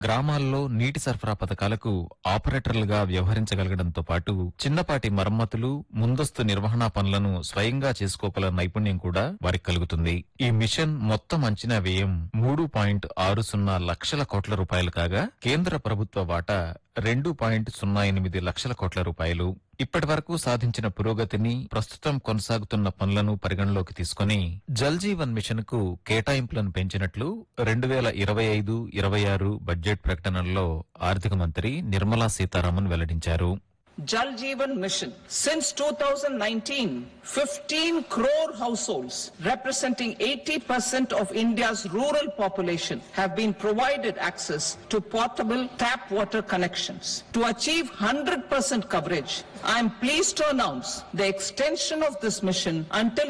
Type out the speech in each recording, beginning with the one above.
గ్రామాల్లో నీటి సరఫరా పథకాలకు ఆపరేటర్లుగా వ్యవహరించగలగడంతో పాటు చిన్నపాటి మరమ్మతులు ముందస్తు నిర్వహణా పనులను స్వయంగా చేసుకోగల నైపుణ్యం కూడా వారికి కలుగుతుంది ఈ మిషన్ మొత్తం అంచనా వ్యయం మూడు పాయింట్ ఆరు సున్నా లక్షల కోట్ల రూపాయలు కాగా కేంద్ర ప్రభుత్వ వాటా రెండు పాయింట్ సున్నా ఎనిమిది లక్షల కోట్ల రూపాయలు ఇప్పటి వరకు సాధించిన పురోగతిని ప్రస్తుతం కొనసాగుతున్న పనులను పరిగణలోకి తీసుకుని జల్ జీవన్ మిషన్ కు కేటాయింపులను పెంచినట్లు రెండు వేల ఇరవై ఐదు ఇరవై ఆరు బడ్జెట్ ప్రకటనలో ఆర్థిక మంత్రి నిర్మలా సీతారామన్ వెల్లడించారు Jal Jeevan Mission. Since 2019, 15 crore households representing 80% of India's rural population have been provided access to portable tap water connections. To achieve 100% coverage, I am pleased to announce the extension of this mission until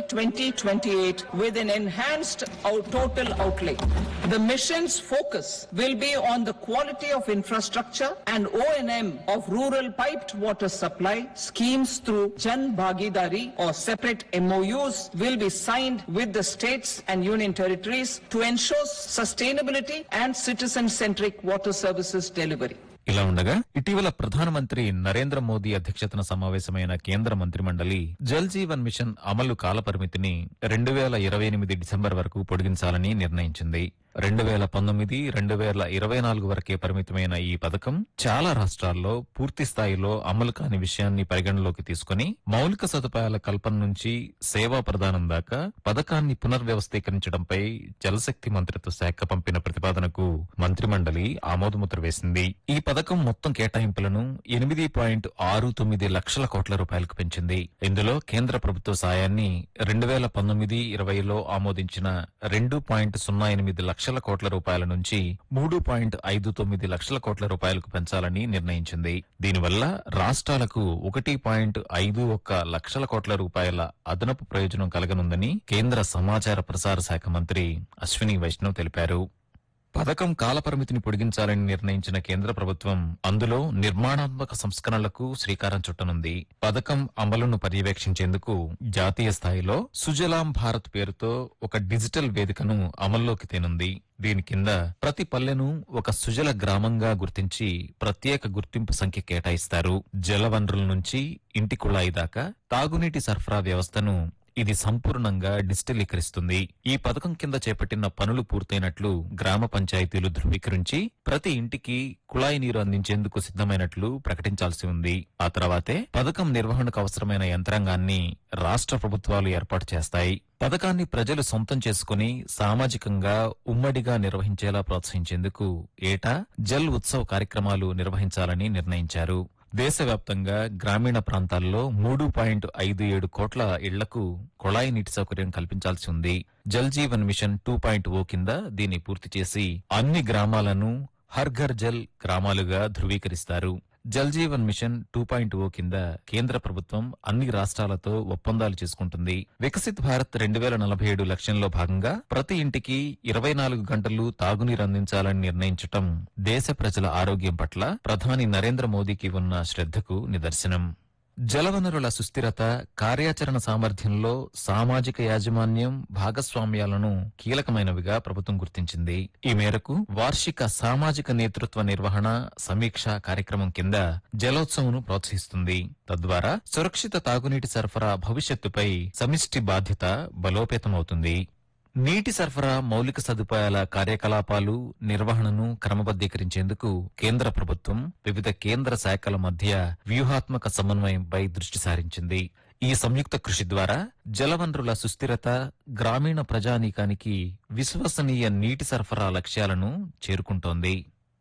2028 with an enhanced out- total outlay. The mission's focus will be on the quality of infrastructure and O&M of rural piped water supply schemes through Jan Bhagidari or separate MOUs will be signed with the states and union territories to ensure sustainability and citizen-centric water services delivery. ఇలా ఉండగా ఇటీవల ప్రధానమంత్రి నరేంద్ర మోదీ అధ్యక్షతన సమావేశమైన కేంద్ర మంత్రిమండలి Jal Jeevan machine అమలు కాలపరిమితిని రెండు వేల ఇరవై ఎనిమిది డిసెంబర్ వరకు పొడిగించాలని నిర్ణయించింది రెండు వేల పంతొమ్మిది రెండు వేల ఇరవై నాలుగు వరకే పరిమితమైన ఈ పథకం చాలా రాష్ట్రాల్లో పూర్తి స్థాయిలో అమలు కాని విషయాన్ని పరిగణలోకి తీసుకుని మౌలిక సదుపాయాల కల్పన నుంచి సేవా ప్రదానం దాకా పథకాన్ని పునర్వ్యవస్థీకరించడంపై జలశక్తి మంత్రిత్వ శాఖ పంపిన ప్రతిపాదనకు మంత్రిమండలి ఆమోదముద్ర వేసింది ఈ పథకం మొత్తం కేటాయింపులను ఎనిమిది పాయింట్ ఆరు తొమ్మిది లక్షల కోట్ల రూపాయలకు పెంచింది ఇందులో కేంద్ర ప్రభుత్వ సాయాన్ని రెండు వేల పంతొమ్మిది ఇరవైలో ఆమోదించిన రెండు పాయింట్ సున్నా ఎనిమిది లక్షల కోట్ల రూపాయల నుంచి మూడు పాయింట్ ఐదు తొమ్మిది లక్షల కోట్ల రూపాయలకు పెంచాలని నిర్ణయించింది దీనివల్ల రాష్ట్రాలకు ఒకటి పాయింట్ ఐదు ఒక్క లక్షల కోట్ల రూపాయల అదనపు ప్రయోజనం కలగనుందని కేంద్ర సమాచార ప్రసార శాఖ మంత్రి అశ్విని వైష్ణవ్ తెలిపారు పథకం కాలపరిమితిని పొడిగించాలని నిర్ణయించిన కేంద్ర ప్రభుత్వం అందులో నిర్మాణాత్మక సంస్కరణలకు శ్రీకారం చుట్టనుంది పథకం అమలును పర్యవేక్షించేందుకు జాతీయ స్థాయిలో సుజలాం భారత్ పేరుతో ఒక డిజిటల్ వేదికను అమల్లోకి తేనుంది దీని కింద ప్రతి పల్లెను ఒక సుజల గ్రామంగా గుర్తించి ప్రత్యేక గుర్తింపు సంఖ్య కేటాయిస్తారు జల వనరుల నుంచి ఇంటి కుళాయి దాకా తాగునీటి సరఫరా వ్యవస్థను ఇది సంపూర్ణంగా డిజిటలీకరిస్తుంది ఈ పథకం కింద చేపట్టిన పనులు పూర్తయినట్లు గ్రామ పంచాయతీలు ధృవీకరించి ప్రతి ఇంటికి కుళాయి నీరు అందించేందుకు సిద్ధమైనట్లు ప్రకటించాల్సి ఉంది ఆ తర్వాతే పథకం నిర్వహణకు అవసరమైన యంత్రాంగాన్ని రాష్ట్ర ప్రభుత్వాలు ఏర్పాటు చేస్తాయి పథకాన్ని ప్రజలు సొంతం చేసుకుని సామాజికంగా ఉమ్మడిగా నిర్వహించేలా ప్రోత్సహించేందుకు ఏటా జల్ ఉత్సవ్ కార్యక్రమాలు నిర్వహించాలని నిర్ణయించారు దేశవ్యాప్తంగా గ్రామీణ ప్రాంతాల్లో మూడు పాయింట్ ఐదు ఏడు కోట్ల ఇళ్లకు కుళాయి నీటి సౌకర్యం కల్పించాల్సి ఉంది Jal Jeevan mission two point O కింద దీన్ని పూర్తి చేసి అన్ని గ్రామాలను హర్ ఘర్ జల్ గ్రామాలుగా ధృవీకరిస్తారు Jal Jeevan mission two point O కింద కేంద్ర ప్రభుత్వం అన్ని రాష్ట్రాలతో ఒప్పందాలు చేసుకుంటుంది వికసిత్ భారత్ రెండు వేల నలభై ఏడు లక్ష్యంలో భాగంగా ప్రతి ఇంటికి ఇరవై నాలుగు గంటలు తాగునీరు అందించాలని నిర్ణయించటం దేశ ప్రజల ఆరోగ్యం పట్ల ప్రధాని నరేంద్ర మోదీకి ఉన్న శ్రద్ధకు నిదర్శనం జలవనరుల సుస్థిరత కార్యాచరణ సామర్థ్యంలో సామాజిక యాజమాన్యం భాగస్వామ్యాలను కీలకమైనవిగా ప్రభుత్వం గుర్తించింది ఈ మేరకు వార్షిక సామాజిక నేతృత్వ నిర్వహణ సమీక్ష కార్యక్రమం కింద జలోత్సవంను ప్రోత్సహిస్తుంది తద్వారా సురక్షిత తాగునీటి సరఫరా భవిష్యత్తుపై సమిష్టి బాధ్యత బలోపేతమవుతుంది నీటి సరఫరా మౌలిక సదుపాయాల కార్యకలాపాలు నిర్వహణను క్రమబద్దీకరించేందుకు కేంద్ర ప్రభుత్వం వివిధ కేంద్ర శాఖల మధ్య వ్యూహాత్మక సమన్వయంపై దృష్టి సారించింది ఈ సంయుక్త కృషి ద్వారా జలవనరుల సుస్థిరత గ్రామీణ ప్రజానీకానికి విశ్వసనీయ నీటి సరఫరా లక్ష్యాలను చేరుకుంటోంది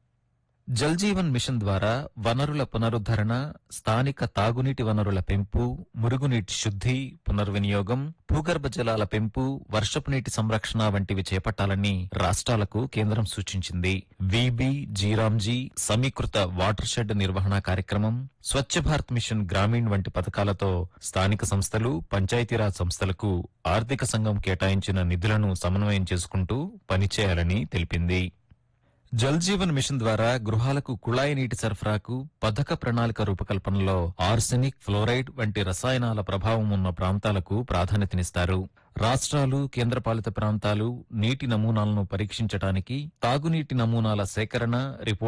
జల్ జీవన్ మిషన్ ద్వారా వనరుల పునరుద్ధరణ స్థానిక తాగునీటి వనరుల పెంపు మురుగునీటి శుద్ధి పునర్వినియోగం భూగర్భ జలాల పెంపు వర్షపు నీటి సంరక్షణ వంటివి చేపట్టాలని రాష్ట్రాలకు కేంద్రం సూచించింది విబి జీరాంజీ సమీకృత వాటర్ షెడ్ నిర్వహణ కార్యక్రమం స్వచ్ఛ భారత్ మిషన్ గ్రామీణ్ వంటి పథకాలతో స్థానిక సంస్థలు పంచాయతీరాజ్ సంస్థలకు ఆర్థిక సంఘం కేటాయించిన నిధులను సమన్వయం చేసుకుంటూ పనిచేయాలని తెలిపింది జల్ జీవన్ మిషన్ ద్వారా గృహాలకు కుళాయి నీటి సరఫరాకు పథక ప్రణాళిక రూపకల్పనలో ఆర్సెనిక్ ఫ్లోరైడ్ వంటి రసాయనాల ప్రభావం ఉన్న ప్రాంతాలకు ప్రాధాన్యతనిస్తారు రాష్ట్రాలు కేంద్రపాలిత ప్రాంతాలు నీటి నమూనాలను పరీక్షించడానికి తాగునీటి నమూనాల సేకరణ రిపోర్ట్